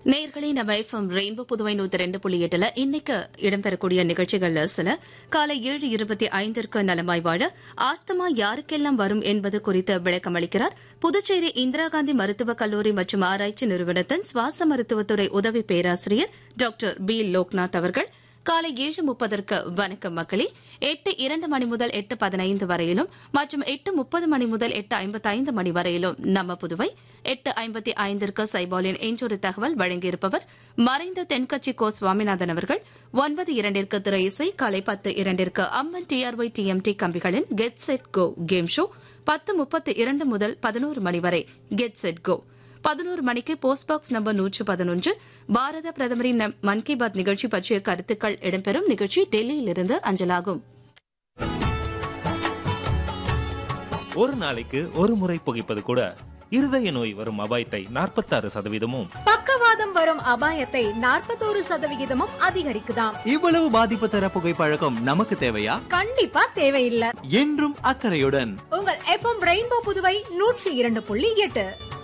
நேயர்களே நம்ம FM rainbow Puduvai நூத்தி ரெண்டு புள்ளி எட்டுல இன்னைக்கு இடம்பெறக்கூடிய நிகழ்ச்சிகள்ல சில காலை ஏழு இருபத்தி ஐந்திற்கு நலமாய் வாழ ஆஸ்துமா யாருக்கெல்லாம் வரும் என்பது குறித்து விளக்கம் அளிக்கிறார் புதுச்சேரி இந்திரா காந்தி மருத்துவக் கல்லூரி மற்றும் ஆராய்ச்சி நிறுவனத்தின் சுவாச மருத்துவத்துறை உதவி பேராசிரியர் டாக்டர் பி லோக்நாத் அவர்கள் காலை ஏழு முப்பதற்கு வணக்கம் மக்களே எட்டு இரண்டு மணி முதல் எட்டு பதினைந்து வரையிலும் மற்றும் எட்டு முப்பது மணி முதல் எட்டு ஐம்பத்தைந்து மணி வரையிலும் நம்ம புதுவை எட்டு ஐம்பத்தி ஐந்திற்கு சைபாலின் இன்றொரு தகவல் வழங்கியிருப்பவர் மறைந்த தென்கட்சி கோ சுவாமிநாதன் அவர்கள் ஒன்பது இரண்டிற்கு திரை இசை காலை பத்து இரண்டிற்கு அம்மன் டிஆர்ஒய் டிஎம்டி கம்பிகளின் get set go game show பத்து முப்பத்து இரண்டு முதல் பதினோரு மணி வரை கெட் செட் கோ பதினோரு மணிக்கு போஸ்ட் பாக்ஸ் நம்பர் நூற்று பதினொன்று பாரத பிரதமரின் நம் மன் கி பாத் நிகழ்ச்சி பற்றிய கருத்துக்கள் இடம்பெறும் நிகழ்ச்சி டெல்லியிலிருந்து அஞ்சலாகும் ஒரு நாளைக்கு ஒரு முறை புகைப்பது கூட இருதய நோய் வரும் அபாயத்தை நாற்பத்தாறு சதவீதமும் பக்கவாதம் வரும் அபாயத்தை நாற்பத்தோரு சதவிகிதமும் அதிகரிக்குதாம் இவ்வளவு பாதிப்பு தர புகைப்பழக்கம் நமக்கு தேவையா கண்டிப்பா தேவையில்ல என்றும் அக்கறையுடன் உங்கள் எஃப்எம் ரெயின்போ புதுவை நூற்றி இரண்டு புள்ளி எட்டு